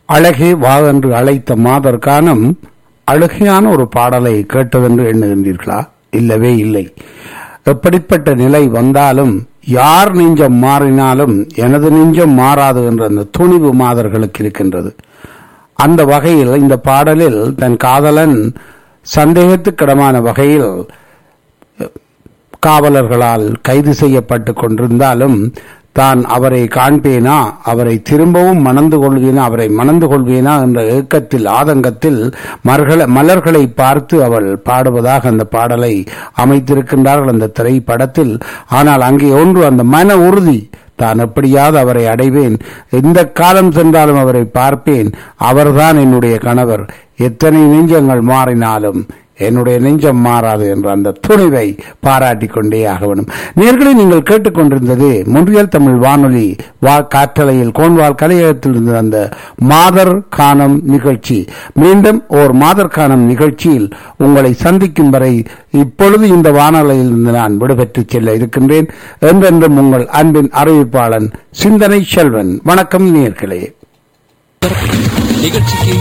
அழகே வா என்று அழைத்த மாதர் கானம் அழகையான ஒரு பாடலை கேட்டதென்று எண்ணுகின்றீர்களா இல்லவே இல்லை எப்படிப்பட்ட நிலை வந்தாலும் யார் நெஞ்சம் மாறினாலும் எனது நெஞ்சம் மாறாது என்ற அந்த துணிவு மாதர்களுக்கு இருக்கின்றது அந்த வகையில் இந்த பாடலில் தன் காதலன் சந்தேகத்துக்கிடமான வகையில் காவலர்களால் கைது செய்யப்பட்டு கொண்டிருந்தாலும் தான் அவரை காண்பேனா அவரை திரும்பவும் மணந்து கொள்வேனா அவரை மணந்து கொள்வேனா என்ற ஏக்கத்தில் ஆதங்கத்தில் மர்கள மலர்களை பார்த்து அவள் பாடுவதாக அந்த பாடலை அமைத்திருக்கின்றார்கள் அந்த திரைப்படத்தில் ஆனால் அங்கே ஒன்று அந்த மன உறுதி தான் எப்படியாவது அவரை அடைவேன் எந்த காலம் சென்றாலும் அவரை பார்ப்பேன் அவர்தான் என்னுடைய கணவர் எத்தனை நெஞ்சங்கள் மாறினாலும் என்னுடைய நெஞ்சம் மாறாது என்ற அந்த துணிவை பாராட்டிக் கொண்டே ஆக வேண்டும் நேர்களை நீங்கள் கேட்டுக்கொண்டிருந்தது முன்றியல் தமிழ் வானொலி வா காற்றலையில் கோன்வால் கலையகத்தில் இருந்த அந்த மாதர் கானம் நிகழ்ச்சி மீண்டும் ஓர் மாதர் கானம் நிகழ்ச்சியில் உங்களை சந்திக்கும் வரை இப்பொழுது இந்த வானொலியில் இருந்து நான் விடுபெற்று செல்ல இருக்கின்றேன் என்றென்றும் உங்கள் அன்பின் அறிவிப்பாளன் சிந்தனை செல்வன் வணக்கம் நேர்களே நிகழ்ச்சிக்கு